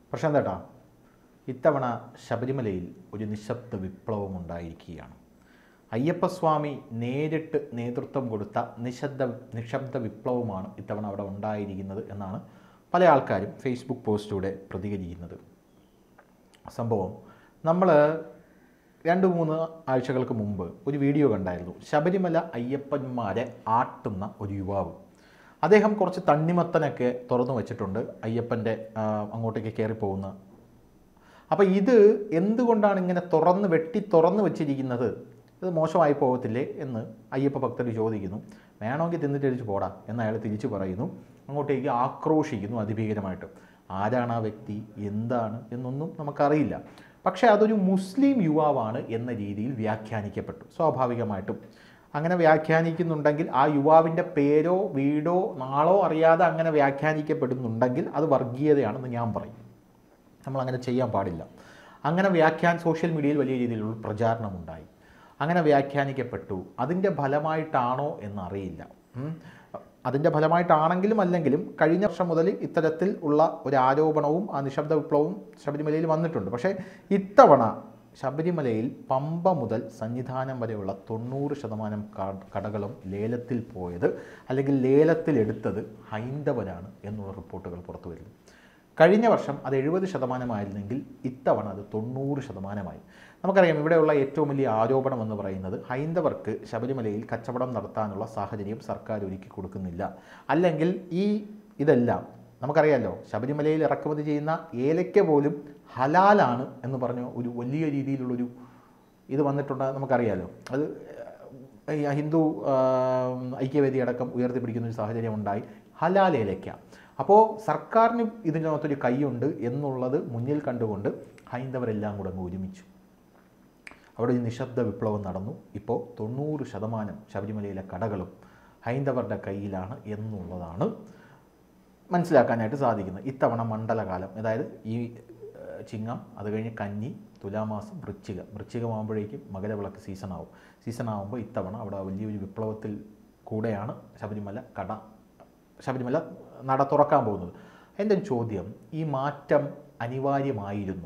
പ്രശാന്തേട്ടാ ഇത്തവണ ശബരിമലയിൽ ഒരു നിശബ്ദ വിപ്ലവം ഉണ്ടായിരിക്കുകയാണ് അയ്യപ്പസ്വാമി നേരിട്ട് നേതൃത്വം കൊടുത്ത നിശബ്ദ നിശബ്ദ വിപ്ലവമാണ് ഇത്തവണ അവിടെ ഉണ്ടായിരിക്കുന്നത് എന്നാണ് പല ആൾക്കാരും ഫേസ്ബുക്ക് പോസ്റ്റിലൂടെ പ്രതികരിക്കുന്നത് സംഭവം നമ്മൾ രണ്ട് മൂന്ന് ആഴ്ചകൾക്ക് മുമ്പ് ഒരു വീഡിയോ കണ്ടായിരുന്നു ശബരിമല അയ്യപ്പന്മാരെ ആട്ടുന്ന ഒരു യുവാവ് അദ്ദേഹം കുറച്ച് തണ്ണിമത്തനൊക്കെ തുറന്നു വെച്ചിട്ടുണ്ട് അയ്യപ്പൻ്റെ ആ, അങ്ങോട്ടേക്ക് കയറി പോകുന്ന അപ്പോൾ ഇത് എന്തുകൊണ്ടാണ് ഇങ്ങനെ തുറന്ന് വെട്ടി തുറന്ന് വെച്ചിരിക്കുന്നത് ഇത് മോശമായി പോകത്തില്ലേ എന്ന് അയ്യപ്പ ഭക്തർ ചോദിക്കുന്നു വേണമെങ്കിൽ തിന്നിട്ട് തിരിച്ച് പോടാ എന്ന് അയാൾ തിരിച്ചു പറയുന്നു അങ്ങോട്ടേക്ക് ആക്രോശിക്കുന്നു അതിഭീകരമായിട്ട് ആരാണ് ആ വ്യക്തി എന്താണ് എന്നൊന്നും നമുക്കറിയില്ല പക്ഷേ അതൊരു മുസ്ലിം യുവാവാണ് എന്ന രീതിയിൽ വ്യാഖ്യാനിക്കപ്പെട്ടു സ്വാഭാവികമായിട്ടും അങ്ങനെ വ്യാഖ്യാനിക്കുന്നുണ്ടെങ്കിൽ ആ യുവാവിൻ്റെ പേരോ വീടോ നാളോ അറിയാതെ അങ്ങനെ വ്യാഖ്യാനിക്കപ്പെടുന്നുണ്ടെങ്കിൽ അത് വർഗീയതയാണെന്ന് ഞാൻ പറയും നമ്മൾ അങ്ങനെ ചെയ്യാൻ പാടില്ല അങ്ങനെ വ്യാഖ്യാൻ സോഷ്യൽ മീഡിയയിൽ വലിയ രീതിയിലുള്ള പ്രചാരണമുണ്ടായി അങ്ങനെ വ്യാഖ്യാനിക്കപ്പെട്ടു അതിൻ്റെ ഫലമായിട്ടാണോ എന്നറിയില്ല ഉം. അതിൻ്റെ ഫലമായിട്ടാണെങ്കിലും അല്ലെങ്കിലും കഴിഞ്ഞ വർഷം മുതൽ ഇത്തരത്തിൽ ഉള്ള ഒരു ആരോപണവും ആ നിശബ്ദ വിപ്ലവവും ശബരിമലയിൽ വന്നിട്ടുണ്ട് പക്ഷേ ഇത്തവണ ശബരിമലയിൽ പമ്പ മുതൽ സന്നിധാനം വരെയുള്ള തൊണ്ണൂറ് ശതമാനം ക- കടകളും ലേലത്തിൽ പോയത് അല്ലെങ്കിൽ ലേലത്തിൽ എടുത്തത് ഹൈന്ദവരാണ് എന്നുള്ള റിപ്പോർട്ടുകൾ പുറത്തു വരുന്നു കഴിഞ്ഞ വർഷം അത് എഴുപത് ശതമാനമായിരുന്നെങ്കിൽ ഇത്തവണ അത് തൊണ്ണൂറ് ശതമാനമായി നമുക്കറിയാം ഇവിടെയുള്ള ഏറ്റവും വലിയ ആരോപണം എന്ന് പറയുന്നത് ഹൈന്ദവർക്ക് ശബരിമലയിൽ കച്ചവടം നടത്താനുള്ള സാഹചര്യം സർക്കാർ ഒരുക്കി കൊടുക്കുന്നില്ല അല്ലെങ്കിൽ ഈ ഇതെല്ലാം നമുക്കറിയാമല്ലോ ശബരിമലയിൽ ഇറക്കുമതി ചെയ്യുന്ന ഏലയ്ക്ക പോലും ഹലാലാണ് എന്ന് പറഞ്ഞ ഒരു വലിയ രീതിയിലുള്ളൊരു ഇത് വന്നിട്ടുണ്ട് നമുക്കറിയാമല്ലോ അത് ഈ ഹിന്ദു ആ, ഐക്യവേദി അടക്കം ഉയർത്തിപ്പിടിക്കുന്ന ഒരു സാഹചര്യം ഉണ്ടായി ഹലാൽ ഏലയ്ക്ക അപ്പോൾ സർക്കാരിന് ഇതിനകത്തൊരു കൈയുണ്ട് എന്നുള്ളത് മുന്നിൽ കണ്ടുകൊണ്ട് ഹൈന്ദവരെല്ലാം കൂടെ അങ്ങ് ഒരുമിച്ചു അവിടെ ഒരു നിശബ്ദ വിപ്ലവം നടന്നു ഇപ്പോൾ തൊണ്ണൂറ് ശതമാനം ശബരിമലയിലെ കടകളും ഹൈന്ദവരുടെ കയ്യിലാണ് എന്നുള്ളതാണ് മനസ്സിലാക്കാനായിട്ട് സാധിക്കുന്നത് ഇത്തവണ മണ്ഡലകാലം അതായത് ഈ ഏഹ്, ചിങ്ങം അത് കഴിഞ്ഞ് കന്നി തുലാമാസം വൃശ്ചികം വൃശ്ചികമാകുമ്പോഴേക്കും മകരവിളക്ക് സീസണാവും സീസണാവുമ്പോൾ ഇത്തവണ അവിടെ വലിയൊരു വിപ്ലവത്തിൽ കൂടെയാണ് ശബരിമല കട ശബരിമല നട തുറക്കാൻ പോകുന്നത് എൻ്റെ ഒരു ചോദ്യം ഈ മാറ്റം അനിവാര്യമായിരുന്നു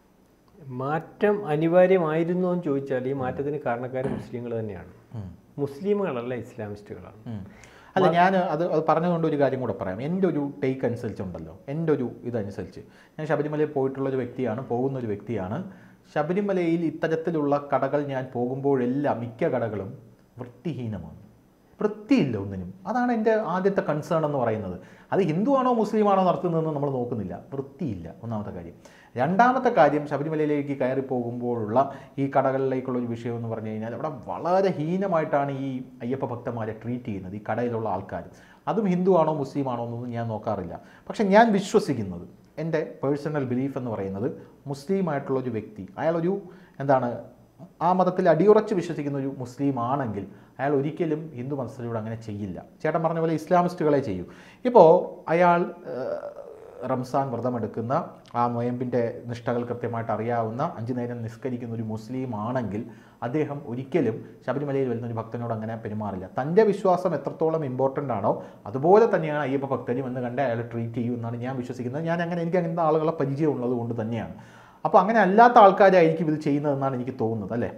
മാറ്റം അനിവാര്യമായിരുന്നു എന്ന് ചോദിച്ചാൽ ഈ മാറ്റത്തിന് കാരണക്കാർ മുസ്ലിങ്ങൾ തന്നെയാണ് മുസ്ലിമുകളല്ല ഇസ്ലാമിസ്റ്റുകളാണ് ഉം. അല്ല ഞാൻ അത് അത് പറഞ്ഞുകൊണ്ട് ഒരു കാര്യം കൂടെ പറയാം എൻ്റെ ഒരു ടേക്ക് അനുസരിച്ചുണ്ടല്ലോ എൻ്റെ ഒരു ഇതനുസരിച്ച് ഞാൻ ശബരിമലയിൽ പോയിട്ടുള്ള ഒരു വ്യക്തിയാണ് പോകുന്ന ഒരു വ്യക്തിയാണ് ശബരിമലയിൽ ഇത്തരത്തിലുള്ള കടകൾ ഞാൻ പോകുമ്പോഴെല്ലാം മിക്ക കടകളും വൃത്തിഹീനമാണ് വൃത്തിയില്ല ഒന്നിനും അതാണ് എൻ്റെ ആദ്യത്തെ കൺസേൺ എന്ന് പറയുന്നത് അത് ഹിന്ദുവാണോ മുസ്ലിമാണോ നടത്തുന്നതെന്ന് നമ്മൾ നോക്കുന്നില്ല വൃത്തിയില്ല ഒന്നാമത്തെ കാര്യം രണ്ടാമത്തെ കാര്യം ശബരിമലയിലേക്ക് കയറി പോകുമ്പോഴുള്ള ഈ കടകളിലേക്കുള്ള ഒരു വിഷയം എന്ന് പറഞ്ഞു കഴിഞ്ഞാൽ അവിടെ വളരെ ഹീനമായിട്ടാണ് ഈ അയ്യപ്പ ഭക്തന്മാരെ ട്രീറ്റ് ചെയ്യുന്നത് ഈ കടയിലുള്ള ആൾക്കാർ അതും ഹിന്ദുവാണോ മുസ്ലിമാണോ എന്നൊന്നും ഞാൻ നോക്കാറില്ല പക്ഷെ ഞാൻ വിശ്വസിക്കുന്നത് എൻ്റെ പേഴ്സണൽ ബിലീഫ് എന്ന് പറയുന്നത് മുസ്ലിമായിട്ടുള്ള ഒരു വ്യക്തി അയാളൊരു എന്താണ് ആ മതത്തിൽ അടിയുറച്ച് വിശ്വസിക്കുന്ന ഒരു മുസ്ലിം ആണെങ്കിൽ അയാൾ ഒരിക്കലും ഹിന്ദു മതസ്ഥരോട് അങ്ങനെ ചെയ്യില്ല ചേട്ടൻ പറഞ്ഞ പോലെ ഇസ്ലാമിസ്റ്റുകളെ ചെയ്യൂ ഇപ്പോൾ അയാൾ ഏഹ്, റംസാൻ വ്രതമെടുക്കുന്ന ആ നൊയമ്പിൻ്റെ നിഷ്ഠകൾ കൃത്യമായിട്ട് അറിയാവുന്ന അഞ്ചു നേരം നിസ്കരിക്കുന്ന ഒരു മുസ്ലിം ആണെങ്കിൽ അദ്ദേഹം ഒരിക്കലും ശബരിമലയിൽ വരുന്ന ഒരു ഭക്തനോട് അങ്ങനെ പെരുമാറില്ല തൻ്റെ വിശ്വാസം എത്രത്തോളം ഇമ്പോർട്ടൻ്റ് ആണോ അതുപോലെ തന്നെയാണ് അയ്യപ്പ ഭക്തരും എന്ന് കണ്ട് അയാൾ ട്രീറ്റ് ചെയ്യും എന്നാണ് ഞാൻ വിശ്വസിക്കുന്നത് ഞാൻ അങ്ങനെ എനിക്ക് അങ്ങനത്തെ ആളുകളെ പരിചയം ഉള്ളത് കൊണ്ട് തന്നെയാണ് അപ്പോൾ അങ്ങനെ അല്ലാത്ത ആൾക്കാരായിരിക്കും ഇത് ചെയ്യുന്നതെന്നാണ് എനിക്ക് തോന്നുന്നത് അല്ലേ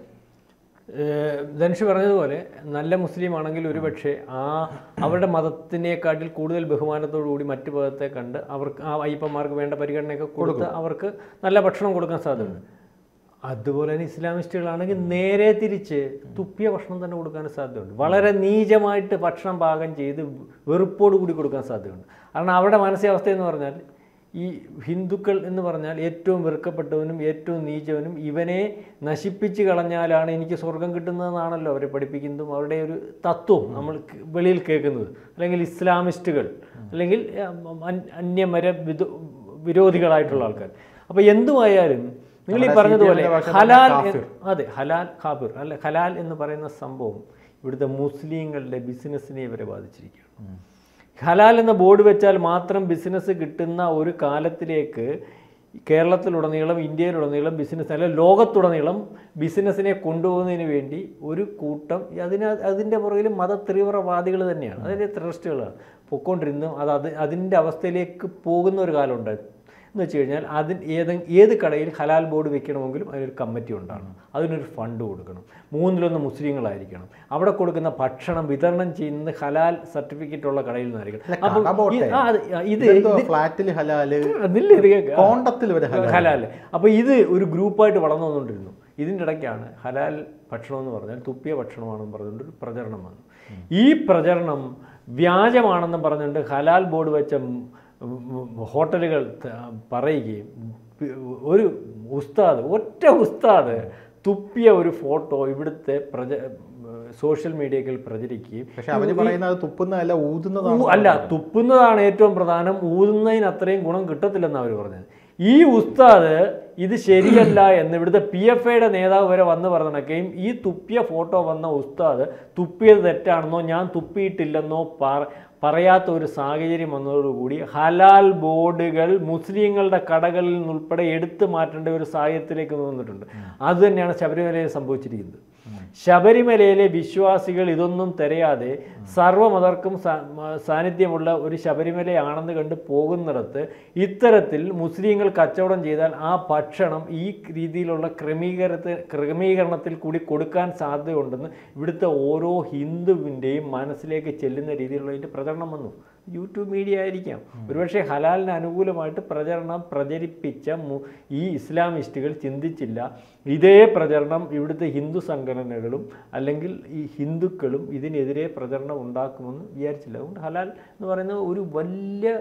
ഏഹ് ധനുഷ് പറഞ്ഞതുപോലെ നല്ല മുസ്ലിം ആണെങ്കിൽ ഒരുപക്ഷെ ആ അവരുടെ മതത്തിനേക്കാട്ടിൽ കൂടുതൽ ബഹുമാനത്തോടു കൂടി മറ്റു മതത്തെ കണ്ട് അവർക്ക് ആ അയ്യപ്പന്മാർക്ക് വേണ്ട പരിഗണനയൊക്കെ കൊടുത്ത് അവർക്ക് നല്ല ഭക്ഷണം കൊടുക്കാൻ സാധ്യതയുണ്ട് അതുപോലെ തന്നെ ഇസ്ലാമിസ്റ്റുകളാണെങ്കിൽ നേരെ തിരിച്ച് തുപ്പിയ ഭക്ഷണം തന്നെ കൊടുക്കാൻ സാധ്യതയുണ്ട് വളരെ നീചമായിട്ട് ഭക്ഷണം പാകം ചെയ്ത് വെറുപ്പോട് കൂടി കൊടുക്കാൻ സാധ്യതയുണ്ട് കാരണം അവരുടെ മാനസികാവസ്ഥ എന്ന് പറഞ്ഞാൽ ഈ ഹിന്ദുക്കൾ എന്ന് പറഞ്ഞാൽ ഏറ്റവും വെറുക്കപ്പെട്ടവനും ഏറ്റവും നീചവനും ഇവനെ നശിപ്പിച്ച് കളഞ്ഞാലാണ് എനിക്ക് സ്വർഗം കിട്ടുന്നതെന്നാണല്ലോ അവരെ പഠിപ്പിക്കുന്നതും അവരുടെ ഒരു തത്വം നമ്മൾ ക- വെളിയിൽ കേൾക്കുന്നത് അല്ലെങ്കിൽ ഇസ്ലാമിസ്റ്റുകൾ അല്ലെങ്കിൽ ഉം, അൻ- അന്യമര വിദോ വിരോധികളായിട്ടുള്ള ആൾക്കാർ അപ്പോൾ എന്തുമായാലും നിങ്ങൾ ഈ നമ്മുടെ പറഞ്ഞതുപോലെ CPM ന്റെ ഭാഷ ഹലാൽ പറഞ്ഞാൽ എന്ന്- അതെ ഹലാൽ ഖാബിർ അല്ല ഹലാൽ എന്ന് പറയുന്ന സംഭവം ഇവിടുത്തെ മുസ്ലിങ്ങളുടെ ബിസിനസ്സിനെ ഇവരെ ബാധിച്ചിരിക്കുകയാണ് ഹലാൽ എന്ന ബോർഡ് വെച്ചാൽ മാത്രം ബിസിനസ് കിട്ടുന്ന ഒരു കാലത്തിലേക്ക് കേരളത്തിലുടനീളം ഇന്ത്യയിലുടനീളം ബിസിനസ് അല്ല ലോകത്തുടനീളം ബിസിനസ്സിനെ കൊണ്ടുപോകുന്നതിന് വേണ്ടി ഒരു കൂട്ടം അതിന് അതിൻ്റെ പുറകിൽ മത തീവ്രവാദികൾ തന്നെയാണ് അതായത് ടെററിസ്റ്റുകളാണ് പൊക്കോണ്ടിരുന്നു അത് അത് അതിൻ്റെ അവസ്ഥയിലേക്ക് പോകുന്ന ഒരു കാലമുണ്ടായി എന്ന് വെച്ച് കഴിഞ്ഞാൽ അതിന് ഏത് ഏത് കടയിൽ ഹലാൽ ബോർഡ് വെക്കണമെങ്കിലും അതിനൊരു കമ്മിറ്റി ഉണ്ടാകണം അതിനൊരു ഫണ്ട് കൊടുക്കണം മൂന്നിലൊന്ന് മുസ്ലിങ്ങളായിരിക്കണം അവിടെ കൊടുക്കുന്ന ഭക്ഷണം വിതരണം ചെയ്യുന്നത് ഹലാൽ സർട്ടിഫിക്കറ്റ് ഉള്ള കടയിൽ നിന്നായിരിക്കണം അപ്പം കട പോട്ടെ. ഈ- ആ, അത് ഇത് ഇതെന്തോ ഫ്ലാറ്റിൽ ഹലാല് അതില്ല ഇത് കേൾക്കുക. കോണ്ടത്തിൽ വരെ ഹലാല് ഹലാൽ അപ്പോൾ ഇത് ഒരു ഗ്രൂപ്പായിട്ട് വളർന്നു വന്നുകൊണ്ടിരുന്നു ഇതിൻ്റെ ഇടയ്ക്കാണ് ഹലാൽ ഭക്ഷണം എന്ന് പറഞ്ഞാൽ തുപ്പിയ ഭക്ഷണമാണെന്ന് പറഞ്ഞുകൊണ്ട് ഒരു പ്രചരണം വന്നു ഈ പ്രചരണം വ്യാജമാണെന്ന് പറഞ്ഞുകൊണ്ട് ഹലാൽ ബോർഡ് വെച്ച ഉം, ഉം, ഹോട്ടലുകൾ ത- പറയുകയും പി- ഒരു ഉസ്താദ് ഒറ്റ ഉസ്താദ് തുപ്പിയ ഒരു ഫോട്ടോ ഇവിടുത്തെ പ്രച സോഷ്യൽ മീഡിയയിൽ പ്രചരിക്കുകയും പക്ഷെ അവര് പറയുന്നത് തുപ്പുന്നതല്ല ഊതുന്നതാണ് ഊ- അല്ല തുപ്പുന്നതാണ് ഏറ്റവും പ്രധാനം ഊതുന്നതിന് അത്രയും ഗുണം കിട്ടത്തില്ലെന്ന് അവർ പറഞ്ഞത് ഈ ഉസ്താദ് ഇത് ശരിയല്ല എന്ന് ഇവിടുത്തെ പി എഫ് ഐയുടെ നേതാവ് വരെ വന്ന് പറഞ്ഞിടക്കുകയും ഈ തുപ്പിയ ഫോട്ടോ വന്ന ഉസ്താദ് തുപ്പിയത് തെറ്റാണെന്നോ ഞാൻ തുപ്പിയിട്ടില്ലെന്നോ പറ പറയാത്ത ഒരു സാഹചര്യം വന്നതോടുകൂടി ഹലാൽ ബോർഡുകൾ മുസ്ലിങ്ങളുടെ കടകളിൽ നിന്നുൾപ്പെടെ എടുത്തു മാറ്റേണ്ട ഒരു സാഹചര്യത്തിലേക്ക് വന്നിട്ടുണ്ട് അത് തന്നെയാണ് ശബരിമലയിൽ സംഭവിച്ചിരിക്കുന്നത് ശബരിമലയിലെ വിശ്വാസികൾ ഇതൊന്നും തിരയാതെ സർവ്വമതർക്കും സാ- മ- സാന്നിധ്യമുള്ള ഒരു ശബരിമലയാണെന്ന് കണ്ട് പോകുന്നിടത്ത് ഇത്തരത്തിൽ മുസ്ലിങ്ങൾ കച്ചവടം ചെയ്താൽ ആ ഭക്ഷണം ഈ രീതിയിലുള്ള ക്രമീകരണത്തിൽ ക്രമീകരണത്തിൽ കൂടി കൊടുക്കാൻ സാധ്യതയുണ്ടെന്ന് ഇവിടുത്തെ ഓരോ ഹിന്ദുവിൻ്റെയും മനസ്സിലേക്ക് ചെല്ലുന്ന രീതിയിലുള്ള ഇതിൻ്റെ പ്രചരണം വന്നു യൂട്യൂബ് മീഡിയ ആയിരിക്കാം ഒരുപക്ഷെ ഹലാലിന് അനുകൂലമായിട്ട് പ്രചരണം പ്രചരിപ്പിച്ച മു- ഈ ഇസ്ലാമിസ്റ്റുകൾ ചിന്തിച്ചില്ല ഇതേ പ്രചരണം ഇവിടുത്തെ ഹിന്ദു സംഘടനകളും അല്ലെങ്കിൽ ഈ ഹിന്ദുക്കളും ഇതിനെതിരെ പ്രചരണം ഉണ്ടാക്കുമെന്ന് വിചാരിച്ചില്ല അതുകൊണ്ട് ഹലാൽ എന്ന് പറയുന്നത് ഒരു വലിയ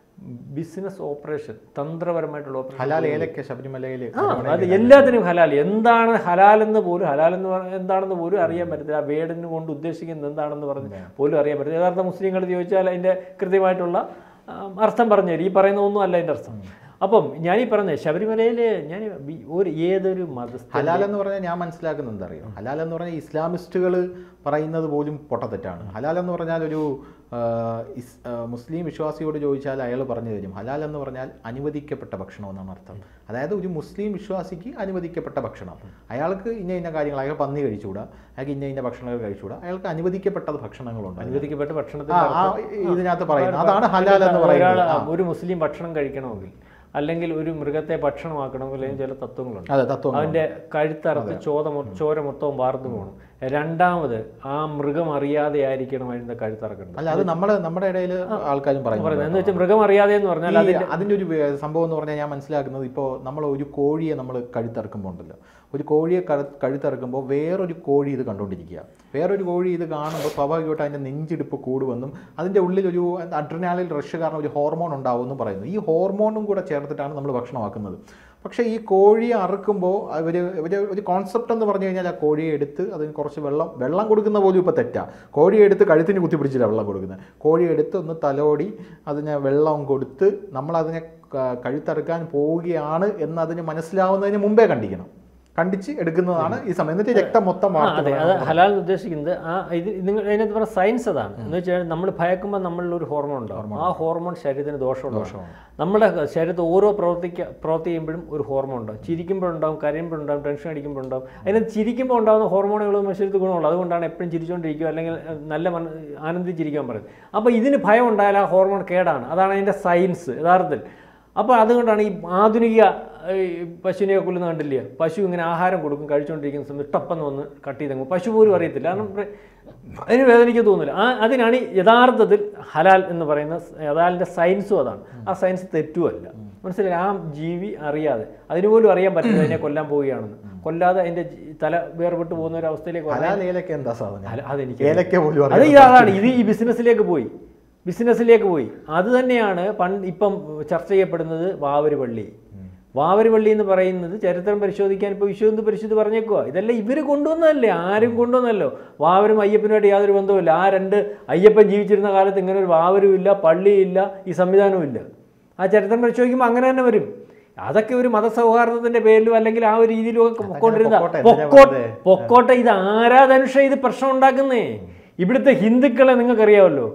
ബിസിനസ് ഓപ്പറേഷൻ തന്ത്രപരമായിട്ടുള്ള ഓപ്പറേഷൻ ഹലാൽ ഏലക്ക ശബരിമലയില് ആ അത് എല്ലാത്തിനും ഹലാൽ എന്താണ് ഹലാൽ എന്ന് പോലും ഹലാൽ എന്ന് പറഞ്ഞാൽ എന്താണെന്ന് പോലും അറിയാൻ പറ്റത്തില്ല ആ വേടിന് കൊണ്ട് ഉദ്ദേശിക്കുന്നത് എന്താണെന്ന് പറഞ്ഞ് പോലും അറിയാൻ പറ്റില്ല യഥാർത്ഥ മുസ്ലിങ്ങൾ ചോദിച്ചാൽ അതിൻ്റെ കൃത്യമായിട്ടുള്ള ആ, അർത്ഥം പറഞ്ഞു തരും ഈ പറയുന്ന ഒന്നും അല്ല അതിൻ്റെ അർത്ഥം അപ്പം ഞാൻ ഈ പറഞ്ഞ ശബരിമലയിൽ ഞാൻ വി- ഒരു ഏതൊരു മതസ്ഥ ഹലാൽ എന്ന് പറഞ്ഞാൽ ഞാൻ മനസ്സിലാക്കുന്നത് എന്താ അറിയോ ഹലാൽ എന്ന് പറഞ്ഞാൽ ഇസ്ലാമിസ്റ്റുകൾ പറയുന്നത് പോലും പൊട്ടത്തെറ്റാണ് ഹലാൽ എന്ന് പറഞ്ഞാൽ ഒരു ആ, ഇസ്- ആ, മുസ്ലിം വിശ്വാസിയോട് ചോദിച്ചാൽ അയാൾ പറഞ്ഞു തരും ഹലാൽ എന്ന് പറഞ്ഞാൽ അനുവദിക്കപ്പെട്ട ഭക്ഷണം എന്നാണ് അർത്ഥം അതായത് ഒരു മുസ്ലിം വിശ്വാസിക്ക് അനുവദിക്കപ്പെട്ട ഭക്ഷണം അയാൾക്ക് ഇന്ന ഇന്ന കാര്യങ്ങൾ അയാൾ പന്നി കഴിച്ചുകൂടാ അയാൾക്ക് ഇന്ന ഇന്ന ഭക്ഷണങ്ങൾ കഴിച്ചുകൂടാ അയാൾക്ക് അനുവദിക്കപ്പെട്ട ഭക്ഷണങ്ങളുണ്ട് അനുവദിക്കപ്പെട്ട ആ, ഭക്ഷണത്തിൽ ആ, ഇതിനകത്ത് പറയുന്നത് അതാണ് ഹലാൽ എന്ന് ഒരാൾ പറയുന്നത് ആ. ഒരു മുസ്ലിം ഭക്ഷണം കഴിക്കണമെങ്കിൽ അല്ലെങ്കിൽ ഒരു മൃഗത്തെ ഭക്ഷണമാക്കണമെങ്കിൽ അതിന് ചില തത്വങ്ങളുണ്ട് അതെ തത്വം അവന്റെ കഴുത്തറുത്ത് ചോര മൊ- ചോര മൊത്തവും വാർന്നു പോകണം രണ്ടാമത് ആ മൃഗം അറിയാതെ ആയിരിക്കണം അതിന്റെ കഴുത്തറക്കേണ്ടത് അല്ല അത് നമ്മുടെ നമ്മുടെ ഇടയിൽ ആൾക്കാരും പറയുന്നത് പറയുന്നത് എന്ന് വെച്ചാൽ മൃഗം അറിയാതെ എന്ന് പറഞ്ഞാൽ ഈ അതിന്റെ ഒരു വേ- സംഭവം എന്ന് പറഞ്ഞാൽ ഞാൻ മനസ്സിലാക്കുന്നത് ഇപ്പോൾ നമ്മൾ ഒരു കോഴിയെ നമ്മൾ കഴുത്തിറക്കുമ്പോൾ ഉണ്ടല്ലോ ഒരു കോഴിയെ കഴു കഴുത്തിറക്കുമ്പോൾ വേറൊരു കോഴി ഇത് കണ്ടുകൊണ്ടിരിക്കുക വേറൊരു കോഴി ഇത് കാണുമ്പോൾ സ്വാഭാവികമായിട്ട് അതിൻ്റെ നെഞ്ചിടിപ്പ് കൂടുമെന്നും അതിൻ്റെ ഉള്ളിൽ ഒരു അഡ്രിനാലിൽ റഷ് കാരണം ഒരു ഹോർമോൺ ഉണ്ടാവുമെന്നും പറയുന്നു ഈ ഹോർമോണും കൂടെ ചേർത്തിട്ടാണ് നമ്മൾ ഭക്ഷണമാക്കുന്നത് പക്ഷേ ഈ കോഴിയെ അറുക്കുമ്പോൾ അവർ ഒരു ഒരു കോൺസെപ്റ്റ് എന്ന് പറഞ്ഞു കഴിഞ്ഞാൽ ആ കോഴിയെ എടുത്ത് അതിന് കുറച്ച് വെള്ളം വെള്ളം കൊടുക്കുന്ന പോലും ഇപ്പോൾ തെറ്റാ കോഴിയെ എടുത്ത് കഴുത്തിന് കുത്തി പിടിച്ചില്ല വെള്ളം കൊടുക്കുന്നത് കോഴിയെ എടുത്ത് ഒന്ന് തലോടി അതിന് വെള്ളം കൊടുത്ത് നമ്മളതിനെ ക- കഴുത്തറുക്കാൻ പോവുകയാണ് എന്നതിന് മനസ്സിലാവുന്നതിന് മുമ്പേ കണ്ടിക്കണം കണ്ടിച്ച് എടുക്കുന്നതാണ് ഈ സമയം എന്നിട്ട് രക്തം മൊത്തം ആ, വാർത്ത് അതെ അത് ഹലാൽ എന്ന് ഉദ്ദേശിക്കുന്നത് ആ ഇത് നിങ്ങൾ അതിനകത്ത് പറഞ്ഞ സയൻസ് അതാണ് എന്ന് വെച്ചാൽ നമ്മൾ ഭയക്കുമ്പോൾ നമ്മളിൽ ഒരു ഹോർമോൺ ഉണ്ടാവും ആ ഹോർമോൺ ശരീരത്തിന് ദോഷമുള്ളതാണ് നമ്മുടെ ശരീരത്തിൽ ഓരോ പ്രവർത്തിക്ക പ്രവർത്തി ചെയ്യുമ്പോഴും ഒരു ഹോർമോൺ ഉണ്ടാവും ചിരിക്കുമ്പോഴുണ്ടാവും കരയുമ്പോഴുണ്ടാവും ടെൻഷൻ അടിക്കുമ്പോഴുണ്ടാവും അതിനകത്ത് ചിരിക്കുമ്പോൾ ഉണ്ടാകുന്ന ഹോർമോണുകളും ശരീരത്തിൽ ഗുണമുള്ളൂ അതുകൊണ്ടാണ് എപ്പോഴും ചിരിച്ചുകൊണ്ടിരിക്കുക അല്ലെങ്കിൽ അഹ്, നല്ല മന ആനന്ദിച്ചിരിക്കാൻ പറയുന്നത് അപ്പോൾ ഇതിന് ഭയം ഉണ്ടായാൽ ആ ഹോർമോൺ കേടാണ് അതാണ് അതിൻ്റെ സയൻസ് യഥാർത്ഥത്തിൽ അപ്പോൾ അതുകൊണ്ടാണ് ഈ ആധുനിക ഈ പശുവിനെ കൊല്ലുന്ന കണ്ടില്ലേ പശു ഇങ്ങനെ ആഹാരം കൊടുക്കും കഴിച്ചുകൊണ്ടിരിക്കുന്ന സമയത്ത് ടപ്പെന്ന് വന്ന് കട്ട് ചെയ്തങ്ങ് പശു പോലും അറിയത്തില്ല കാരണം പ്ര- അതിന് വേദനിക്ക് തോന്നില്ല ആ അതിനാണ് ഈ യഥാർത്ഥത്തിൽ ഹലാൽ എന്ന് പറയുന്ന സ് ഹലാലിൻ്റെ സയൻസും അതാണ് ആ സയൻസ് തെറ്റുമല്ല മനസ്സിലായി ആ ജീവി അറിയാതെ അതിന് പോലും അറിയാൻ പറ്റില്ല അതിനെ കൊല്ലാൻ പോവുകയാണെന്ന് കൊല്ലാതെ അതിൻ്റെ ജി- തല വേർപെട്ട് പോകുന്ന ഒരു അവസ്ഥയിലേക്ക് വരാൻ ഹലാൽ ഏലക്ക എന്താ സാധനം അല്ല, അതെനിക്ക് ഏലക്ക പോലും അത് അറിയാം ഇതാണ് ഇത് ഈ ബിസിനസ്സിലേക്ക് പോയി ബിസിനസ്സിലേക്ക് പോയി അത് തന്നെയാണ് പണ്ട് ഇപ്പം ചർച്ച ചെയ്യപ്പെടുന്നത് വാവര് പള്ളി വാവര് പള്ളി എന്ന് പറയുന്നത് ചരിത്രം പരിശോധിക്കാൻ ഇപ്പോൾ വിശ്വഹിന്ദു പരിശുദ്ധി പറഞ്ഞേക്കുക ഇതെല്ലാം ഇവർ കൊണ്ടുവന്നതല്ലേ ആരും കൊണ്ടുവന്നല്ലോ വാവരും അയ്യപ്പനുമായിട്ട് യാതൊരു ബന്ധവുമില്ല ആ രണ്ട് അയ്യപ്പൻ ജീവിച്ചിരുന്ന കാലത്ത് ഇങ്ങനെ ഒരു വാവരും ഇല്ല പള്ളിയില്ല ഈ സംവിധാനവും ഇല്ല ആ ചരിത്രം പരിശോധിക്കുമ്പോൾ അങ്ങനെ തന്നെ വരും അതൊക്കെ ഒരു മതസൗഹാർദ്ദത്തിന്റെ പേരിലും അല്ലെങ്കിൽ ആ ഒരു രീതിയിലും ഒക്കെ പൊക്കോണ്ടിരുന്ന പൊക്കോട്ടെ, എന്തിനാ പൊക്കോ വെറുതെ? പൊക്കോട്ടെ ഇത് ആരാ ധനുഷ ഇത് പ്രശ്നം ഉണ്ടാക്കുന്നേ ഇവിടുത്തെ ഹിന്ദുക്കളെ നിങ്ങൾക്കറിയാമല്ലോ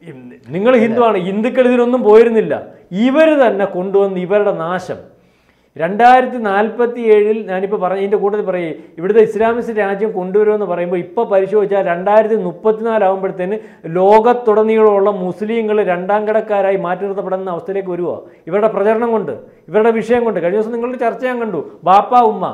നിങ്ങൾ ഹിന്ദുവാണ് ഹിന്ദുക്കൾ ഇതിനൊന്നും പോയിരുന്നില്ല ഇവർ തന്നെ കൊണ്ടുവന്ന് ഇവരുടെ നാശം രണ്ടായിരത്തി നാൽപ്പത്തി ഏഴിൽ ഞാനിപ്പോൾ പറഞ്ഞ ഇതിൻ്റെ കൂട്ടത്തിൽ പറയും ഇവിടുത്തെ ഇസ്ലാമിസ്റ്റ് രാജ്യം കൊണ്ടുവരുമെന്ന് പറയുമ്പോൾ ഇപ്പോൾ പരിശോധിച്ചാൽ രണ്ടായിരത്തി മുപ്പത്തിനാലാകുമ്പോഴത്തേന് ലോകത്തുടനീളമുള്ള മുസ്ലിങ്ങൾ രണ്ടാം കിടക്കാരായി മാറ്റി നിർത്തപ്പെടുന്ന അവസ്ഥയിലേക്ക് വരുക ഇവരുടെ പ്രചരണം കൊണ്ട് ഇവരുടെ വിഷയം കൊണ്ട് കഴിഞ്ഞ ദിവസം നിങ്ങളുടെ ചർച്ച ഞാൻ കണ്ടു ബാപ്പ ഉമ്മ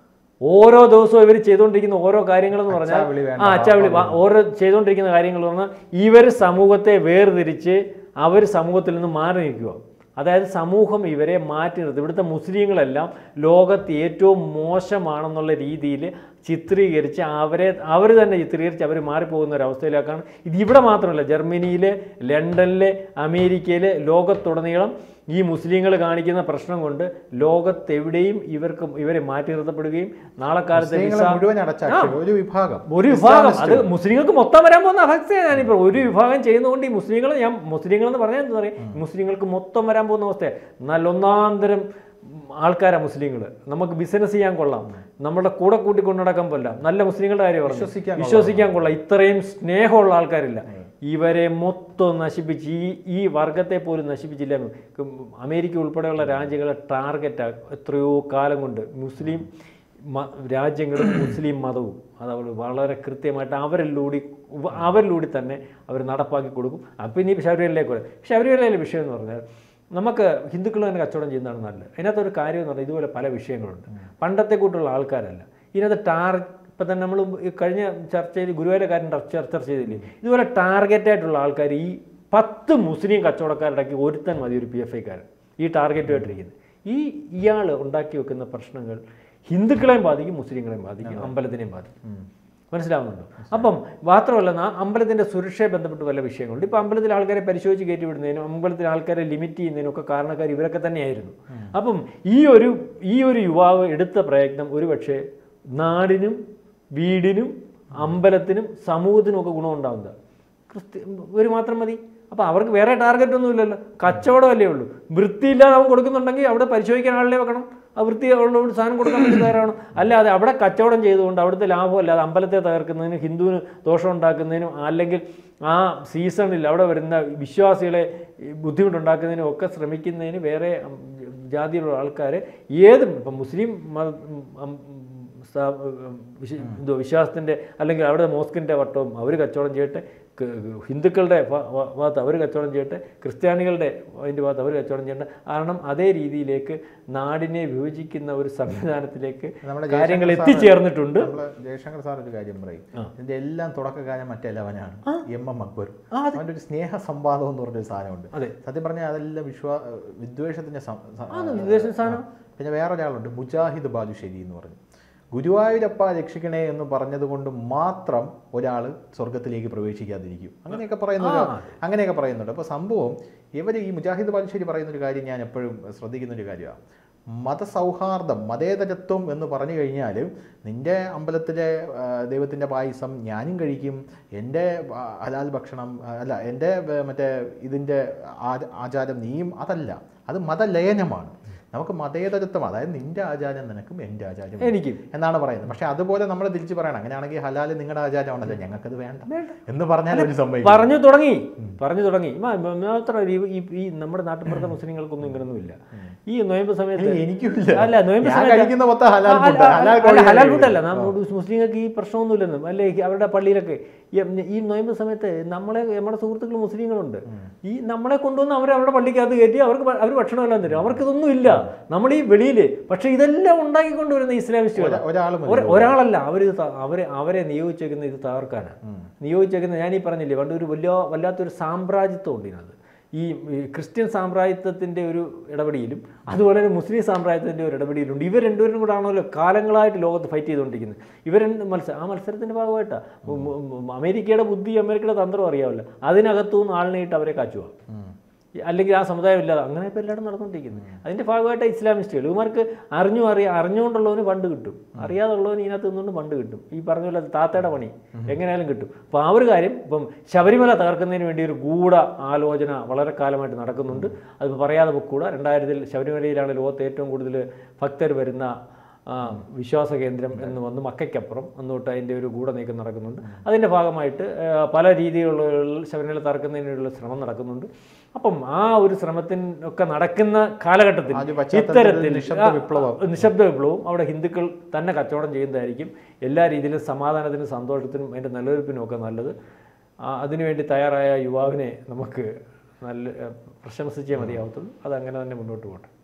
ഓരോ ദിവസവും ഇവർ ചെയ്തുകൊണ്ടിരിക്കുന്ന ഓരോ കാര്യങ്ങളെന്ന് പറഞ്ഞാൽ അച്ചാവിളി വേണ്ട, ആ അച്ചാവിളി വാ- ഓരോ ചെയ്തുകൊണ്ടിരിക്കുന്ന കാര്യങ്ങൾ പറഞ്ഞാൽ ഇവർ സമൂഹത്തെ വേർതിരിച്ച് അവർ സമൂഹത്തിൽ നിന്ന് മാറി നിൽക്കുക അതായത് സമൂഹം ഇവരെ മാറ്റി നിർത്തി ഇവിടുത്തെ മുസ്ലിങ്ങളെല്ലാം ലോകത്ത് ഏറ്റവും മോശമാണെന്നുള്ള രീതിയിൽ ചിത്രീകരിച്ച് അവരെ അവർ തന്നെ ചിത്രീകരിച്ച് അവർ മാറിപ്പോകുന്ന ഒരു അവസ്ഥയിലേക്കാണ് ഇത് ഇവിടെ മാത്രമല്ല ജർമ്മനിയിൽ ലണ്ടനിൽ അമേരിക്കയിൽ ലോകത്തുടനീളം ഈ മുസ്ലിങ്ങൾ കാണിക്കുന്ന പ്രശ്നം കൊണ്ട് ലോകത്തെവിടെയും ഇവർക്ക് ഇവരെ മാറ്റി നിർത്തപ്പെടുകയും നാളെ കാലത്ത് മുസ്ലിങ്ങളെ വിസ മുഴുവൻ അടച്ചാക്ഷി ഒരു വിഭാഗം ഒരു വിഭാഗം അത് മുസ്ലിങ്ങൾക്ക് മൊത്തം വരാൻ പോകുന്ന അവസ്ഥയാണ് ഞാനിപ്പോൾ ഒരു വിഭാഗം ചെയ്യുന്നതുകൊണ്ട് ഈ മുസ്ലിങ്ങൾ ഞാൻ മുസ്ലിങ്ങൾ എന്ന് പറഞ്ഞാൽ എന്താ പറയുക മുസ്ലിങ്ങൾക്ക് മൊത്തം വരാൻ പോകുന്ന അവസ്ഥയാണ് നല്ല ഒന്നാന്തരം ആൾക്കാരാണ് മുസ്ലിങ്ങൾ നമുക്ക് ബിസിനസ് ചെയ്യാൻ കൊള്ളാം നമ്മുടെ കൂടെ കൂട്ടിക്കൊണ്ട് നടക്കാൻ കൊല്ലാം നല്ല മുസ്ലിങ്ങളുടെ കാര്യം പറഞ്ഞു വിശ്വസിക്കാൻ വിശ്വസിക്കാൻ കൊള്ളാം ഇത്രയും സ്നേഹമുള്ള ആൾക്കാരില്ല ഇവരെ മൊത്തം നശിപ്പിച്ച് ഈ ഈ വർഗത്തെ പോലും നശിപ്പിച്ചില്ല അമേരിക്ക ഉൾപ്പെടെയുള്ള രാജ്യങ്ങളെ ടാർഗറ്റ് എത്രയോ കാലം കൊണ്ട് മുസ്ലിം മ- രാജ്യങ്ങളും മുസ്ലിം മതവും അത് അവർ വളരെ കൃത്യമായിട്ട് അവരിലൂടെ ഉപ- അവരിലൂടെ തന്നെ അവർ നടപ്പാക്കി കൊടുക്കും അപ്പം ഇനി ശബരിമലയിലേക്ക് വരാം ശബരിമലയിലെ വിഷയം എന്ന് പറഞ്ഞാൽ നമുക്ക് ഹിന്ദുക്കൾ തന്നെ കച്ചവടം ചെയ്യുന്നതാണ് നല്ലത് അതിനകത്തൊരു കാര്യം എന്ന് പറഞ്ഞാൽ ഇതുപോലെ പല വിഷയങ്ങളുണ്ട് പണ്ടത്തെ കൂട്ടുള്ള ആൾക്കാരല്ല ഇതിനകത്ത് ടാർ ഇപ്പം തന്നെ നമ്മൾ കഴിഞ്ഞ ചർച്ചയിൽ ഗുരുവായൂരെ കാര്യം ചർച്ച ചർച്ച ചെയ്തില്ലേ ഇതുപോലെ ടാർഗറ്റായിട്ടുള്ള ആൾക്കാർ ഈ പത്ത് മുസ്ലിം കച്ചവടക്കാരുടെ ഒരുത്തൻ മതി ഒരു പി എഫ് ഐക്കാരൻ ഈ ടാർഗറ്റുമായിട്ടിരിക്കുന്നത് ഈ ഇയാൾ ഉണ്ടാക്കി വെക്കുന്ന പ്രശ്നങ്ങൾ ഹിന്ദുക്കളെയും ബാധിക്കും മുസ്ലിങ്ങളെയും ബാധിക്കും അമ്പലത്തിനെയും ബാധിക്കും മനസ്സിലാവുന്നുണ്ടോ അപ്പം മാത്രമല്ല ആ അമ്പലത്തിൻ്റെ സുരക്ഷയെ ബന്ധപ്പെട്ട് പല വിഷയങ്ങളുണ്ട് ഇപ്പോൾ അമ്പലത്തിൽ ആൾക്കാരെ പരിശോധിച്ച് കയറ്റി വിടുന്നതിനും അമ്പലത്തിൽ ആൾക്കാരെ ലിമിറ്റ് ചെയ്യുന്നതിനും ഒക്കെ കാരണക്കാർ ഇവരൊക്കെ തന്നെയായിരുന്നു അപ്പം ഈ ഒരു ഈ ഒരു യുവാവ് എടുത്ത പ്രയത്നം ഒരുപക്ഷെ നാടിനും വീടിനും അമ്പലത്തിനും സമൂഹത്തിനും ഒക്കെ ഗുണമുണ്ടാവുന്നത് ക്രിസ്ത്യ ഒരു മാത്രം മതി അപ്പോൾ അവർക്ക് വേറെ ടാർഗറ്റ് ഒന്നും ഇല്ലല്ലോ കച്ചവടമല്ലേ ഉള്ളൂ വൃത്തിയില്ലാതെ അവൻ കൊടുക്കുന്നുണ്ടെങ്കിൽ അവിടെ പരിശോധിക്കാൻ ആളിനെ വെക്കണം ആ വൃത്തി ഉള്ള ഒരു സാധനം കൊടുക്കാൻ വേണ്ടി തയ്യാറാണ് അല്ലാതെ അവിടെ കച്ചവടം ചെയ്തുകൊണ്ട് അവിടുത്തെ ലാഭം അല്ലാതെ അമ്പലത്തെ തകർക്കുന്നതിനും ഹിന്ദുവിന് ദോഷം ഉണ്ടാക്കുന്നതിനും അല്ലെങ്കിൽ ആ സീസണിൽ അവിടെ വരുന്ന വിശ്വാസികളെ ഈ ബുദ്ധിമുട്ടുണ്ടാക്കുന്നതിനും ഒക്കെ ശ്രമിക്കുന്നതിന് വേറെ ഉം, ജാതിയിലുള്ള ആൾക്കാർ ഏതും ഇപ്പം മുസ്ലിം മത ഉം, ഉം, സ്ഥാ- വിശ്വ- എന്തോ വിശ്വാസത്തിൻ്റെ അല്ലെങ്കിൽ അവിടെ മോസ്കിൻ്റെ വട്ടവും അവർ കച്ചവടം ചെയ്യട്ടെ ക- ഹിന്ദുക്കളുടെ ഭ- ഭ- ഭാഗത്ത് അവർ കച്ചവടം ചെയ്യട്ടെ ക്രിസ്ത്യാനികളുടെ അതിൻ്റെ ഭാഗത്ത് അവർ കച്ചവടം ചെയ്യട്ടെ കാരണം അതേ രീതിയിലേക്ക് നാടിനെ വിഭജിക്കുന്ന ഒരു സംവിധാനത്തിലേക്ക് നമ്മുടെ കാര്യങ്ങൾ ജയശങ്കർ സാറ് എത്തിച്ചേർന്നിട്ടുണ്ട് നമ്മള് ജയശങ്കർ സാർ ഒരു കാര്യം പറയും ഇതിന്റെ എല്ലാം തുടക്കകാലം മറ്റെല്ലാവനാണ് എം എം അക്ബർ അവന്റെ ഒരു സ്നേഹ സംവാദം എന്ന് പറഞ്ഞൊരു സാധനമുണ്ട് അതെ. സത്യം പറഞ്ഞാൽ അതെല്ലാം വിശ്വാ വിദ്വേഷത്തിന്റെ സം- സ- വിദ്വേഷ സാധനം പിന്നെ വേറൊരാളുണ്ട് മുജാഹിദ് ബാലുശ്ശേരി എന്ന് പറഞ്ഞു ഗുരുവായൂരപ്പ രക്ഷിക്കണേ എന്ന് പറഞ്ഞത് കൊണ്ട് മാത്രം ഒരാൾ സ്വർഗത്തിലേക്ക് പ്രവേശിക്കാതിരിക്കും അങ്ങനെയൊക്കെ പറയുന്ന ഒരു- അങ്ങനെയൊക്കെ പറയുന്നുണ്ട് അപ്പോൾ സംഭവം ഇവർ ഈ മുജാഹിദ് ബാലുശ്ശേരി പറയുന്ന ഒരു കാര്യം ഞാൻ എപ്പോഴും ശ്രദ്ധിക്കുന്ന ഒരു കാര്യമാണ് മതസൗഹാർദ്ദം മതേതരത്വം എന്ന് പറഞ്ഞു കഴിഞ്ഞാൽ നിൻ്റെ അമ്പലത്തിലെ ആ, ദൈവത്തിൻ്റെ പായസം ഞാനും കഴിക്കും എൻ്റെ ആ, ഹലാൽ ഭക്ഷണം ആ, അല്ല എൻ്റെ ആ, മറ്റേ ഇതിൻ്റെ ആ- ആചാരം നീയും അതല്ല അത് മതലയനമാണ് നമുക്ക് മതേതരത്വം അതായത് നിൻ്റെ ആചാരം നിനക്കും എൻ്റെ ആചാരം എനിക്കും എന്നാണ് പറയുന്നത് പക്ഷെ അതുപോലെ നമ്മൾ തിരിച്ച് പറയണം അങ്ങനെയാണെങ്കിൽ ഹലാൽ നിങ്ങളുടെ ആചാരമാണല്ലോ ഞങ്ങൾക്കത് വേണ്ട എന്ന് പറഞ്ഞാൽ ഒരു സംഭവിക്കും പറഞ്ഞു തുടങ്ങി പറഞ്ഞു തുടങ്ങി മ- മ- മാത്രമല്ല ഈ- ഈ ഈ നമ്മുടെ നാട്ടിൻപുറത്തെ മുസ്ലിങ്ങൾക്കൊന്നും ഇങ്ങനൊന്നുമില്ല ഈ നോയമ്പ് സമയത്ത് എനിക്കുമില്ല അല്ല നോയമ്പ് ഞാൻ സമയത്ത് കഴിക്കുന്ന മൊത്തം ഹലാൽ ആ, ഫുഡ് അല്ല, ഹലാൽ അല്ല, കോഴി ഹലാൽ കഴിക്കും. ഫുഡല്ല നമ്മുടെ മുസ്ലിങ്ങൾക്ക് ഈ പ്രശ്നമൊന്നുമില്ലെന്നും അല്ലേ ഈ അവരുടെ പള്ളിയിലൊക്കെ ഈ- ഈ നോയമ്പ് സമയത്ത് നമ്മളെ നമ്മുടെ സുഹൃത്തുക്കൾ മുസ്ലിങ്ങളുണ്ട് ഈ നമ്മളെ കൊണ്ടുവന്ന് അവർ അവരുടെ പള്ളിക്കകത്ത് കയറ്റി അവർക്ക് ഭ- അവർ ഭക്ഷണമെല്ലാം തരും അവർക്ക് ഇതൊന്നും ഇല്ല നമ്മൾ ഈ വെളിയിൽ പക്ഷേ ഇതെല്ലാം ഉണ്ടാക്കിക്കൊണ്ടുവരുന്ന ഇസ്ലാമിസ്റ്റുകൾ ഒരാ- ഒരാള് മതി. ഒര- ഒരാളല്ല അവർ അവരെ അവരെ നിയോഗിച്ചേക്കുന്ന ഇത് തകർക്കാനാണ് നിയോഗിച്ചേക്കുന്ന ഞാൻ ഈ പറഞ്ഞില്ലേ പണ്ട് ഒരു വലിയ വല്ലാത്തൊരു സാമ്രാജ്യത്വം ഉണ്ട് ഇതിനകത്ത് ഈ ഈ ക്രിസ്ത്യൻ സാമ്രാജ്യത്വത്തിൻ്റെ ഒരു ഇടപെടിയിലും അതുപോലെ തന്നെ മുസ്ലിം സാമ്രാജ്യത്തിൻ്റെ ഒരു ഇടപെടിയിലുണ്ട് ഇവർ രണ്ടുപേരും കൂടെ ആണല്ലോ കാലങ്ങളായിട്ട് ലോകത്ത് ഫൈറ്റ് ചെയ്തുകൊണ്ടിരിക്കുന്നത് ഇവർ രണ്ട് മത്സരം ആ മത്സരത്തിൻ്റെ ഭാഗമായിട്ടാണ് അമേരിക്കയുടെ ബുദ്ധി അമേരിക്കയുടെ തന്ത്രം അറിയാമല്ലോ അതിനകത്തുനിന്ന് ആളിനെയിട്ട് അവരെ കാച്ചുക ഉം. അല്ലെങ്കിൽ ആ സമുദായം ഇല്ലാതെ അങ്ങനെ ഇപ്പോൾ എല്ലായിടും നടന്നുകൊണ്ടിരിക്കുന്നത് അതിൻ്റെ ഭാഗമായിട്ട് ഇസ്ലാമിസ്റ്റുകൾ ഇവർക്ക് അറിഞ്ഞു അറിയാം അറിഞ്ഞുകൊണ്ടുള്ളവന് ഫണ്ട് കിട്ടും അറിയാതുള്ളവന് ഇതിനകത്ത് നിന്നുകൊണ്ട് ഫണ്ട് കിട്ടും ഈ പറഞ്ഞ പോലെ താത്തയുടെ പണി എങ്ങനെയാലും കിട്ടും അപ്പോൾ ആ ഒരു കാര്യം ഇപ്പം ശബരിമല തകർക്കുന്നതിന് വേണ്ടി ഒരു ഗൂഢ ആലോചന വളരെ കാലമായിട്ട് നടക്കുന്നുണ്ട് അത് പറയാതെ കൂടെ രണ്ടായിരത്തിൽ ശബരിമലയിലാണ് ലോകത്ത് ഏറ്റവും കൂടുതൽ ഭക്തർ വരുന്ന ആ, വിശ്വാസ കേന്ദ്രം എന്ന് വന്ന് മക്കയ്ക്കപ്പുറം എന്നിട്ട് അതിൻ്റെ ഒരു ഗൂഢനീക്കം നടക്കുന്നുണ്ട് അതിൻ്റെ ഭാഗമായിട്ട് ആ, പല രീതിയിലുള്ള ശബരിമല തറക്കുന്നതിനുള്ള ശ്രമം നടക്കുന്നുണ്ട് അപ്പം ആ ഒരു ശ്രമത്തിനൊക്കെ നടക്കുന്ന കാലഘട്ടത്തിൽ ആ ഒരു പശ്ചാത്തലത്തിൽ ഇത്തരത്തിൽ നിശബ്ദ ആ, വിപ്ലവം. നിശബ്ദ വിപ്ലവവും അവിടെ ഹിന്ദുക്കൾ തന്നെ കച്ചവടം ചെയ്യുന്നതായിരിക്കും എല്ലാ രീതിയിലും സമാധാനത്തിനും സന്തോഷത്തിനും അതിൻ്റെ നിലനിൽപ്പിനും ഒക്കെ നല്ലത് ആ, അതിനുവേണ്ടി തയ്യാറായ യുവാവിനെ നമുക്ക് നല്ല ആ, പ്രശംസിച്ചേ മതിയാവത്തുള്ളൂ അതങ്ങനെ തന്നെ മുന്നോട്ട് പോകട്ടെ